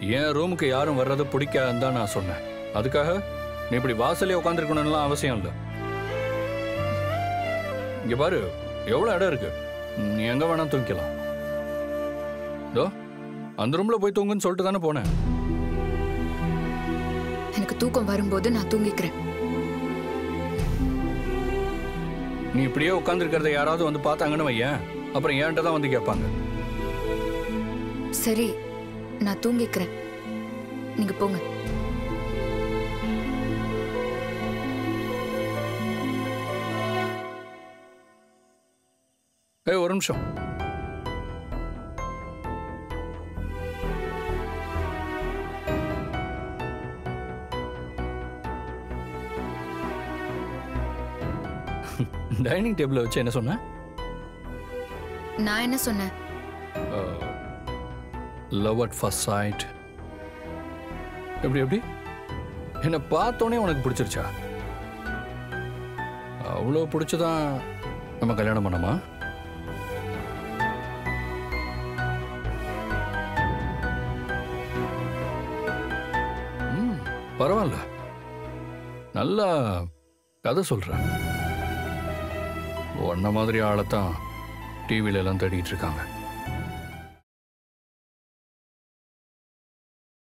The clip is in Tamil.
என் ரூமுக்கு யாரும் வர்றது பிடிக்காதுன்னு தான் நான் சொன்னேன் அதுக்காக நீ இப்படி வாசலே உட்காந்துருக்கணும்லாம் அவசியம் இல்லை இங்க பாரு எவ்வளவு இடம் இருக்கு நீ எங்க வேணா தூங்கிக்கலாம் இதோ அந்த ரூம்ல போய் தூங்குன்னு சொல்லிட்டு தானே போனேன் எனக்கு தூக்கம் வரும்போது நான் தூங்கிக்கிறேன் நீ இப்படியே உட்காந்துருக்கிறத யாராவது வந்து பார்த்தாங்கன்னு வையேன் அப்புறம் என்கிட்ட தான் வந்து கேட்பாங்க சரி நான் தூங்கிக்கிறேன் நீங்க போங்க ஏய் ஒரு நிமிஷம் டைனிங் டேபிள வச்சு என்ன சொன்ன நான் என்ன சொன்னேன் லவ் அட் ஃபர்ஸ்ட் சைட் எப்படி எப்படி என்னை பார்த்தோன்னே உனக்கு பிடிச்சிருச்சா அவ்வளோ பிடிச்சதான் நம்ம கல்யாணம் பண்ணோமா ம் பரவாயில்ல நல்லா கதை சொல்கிறேன் உன்ன மாதிரி ஆளைத்தான் டிவியில எல்லாம் தேடிட்டு இருக்காங்க